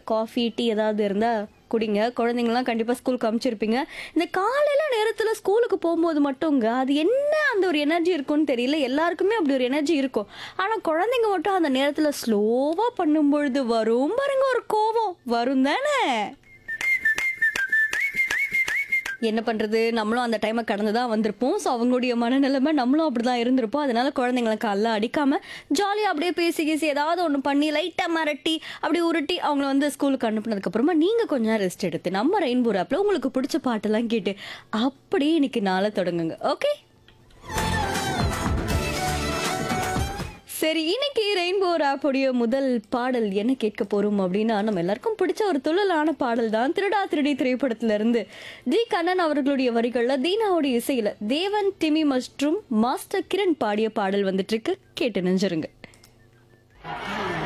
coffee tea ஏதாவது இருந்தால் குடிங்க குழந்தைங்களாம் கண்டிப்பாக ஸ்கூலுக்கு அனுப்பிச்சிருப்பீங்க இந்த காலையில் நேரத்தில் ஸ்கூலுக்கு போகும்போது மட்டுங்க அது என்ன அந்த ஒரு எனர்ஜி இருக்கும்னு தெரியல எல்லாருக்குமே அப்படி ஒரு எனர்ஜி இருக்கும் ஆனால் குழந்தைங்க மட்டும் அந்த நேரத்தில் ஸ்லோவாக பண்ணும்பொழுது வரும் பாருங்க ஒரு கோபம் வரும் தானே என்ன பண்ணுறது நம்மளும் அந்த டைமை கடந்து தான் வந்திருப்போம் ஸோ அவங்களுடைய மனநிலைமை நம்மளும் அப்படி தான் இருந்திருப்போம் அதனால குழந்தைங்களை காலைல அடிக்காம ஜாலியாக அப்படியே பேசி பேசி ஏதாவது ஒன்று பண்ணி லைட்டாக மிரட்டி அப்படி உருட்டி அவங்கள வந்து ஸ்கூலுக்கு அனுப்புனதுக்கப்புறமா நீங்கள் கொஞ்ச நேரம் ரெஸ்ட் எடுத்து நம்ம ரெயின்போ ஆப்பில் உங்களுக்கு பிடிச்ச பாட்டெல்லாம் கேட்டு அப்படியே இன்னைக்கு நாளை தொடங்குங்க ஓகே சரி இன்னைக்கு ரெயின்போ ஆப்போடைய முதல் பாடல் என்ன கேட்க போறோம் அப்படின்னா நம்ம எல்லாருக்கும் பிடிச்ச ஒரு துள்ளலான பாடல் தான் திருடா திருடி திரைப்படத்துல இருந்து தி கண்ணன் அவர்களுடைய வரிகள்ல தீனாவுடைய இசையில தேவன் டிமி மற்றும் மாஸ்டர் கிரண் பாடிய பாடல் வந்துட்டு இருக்கு கேட்டு நெஞ்சிருங்க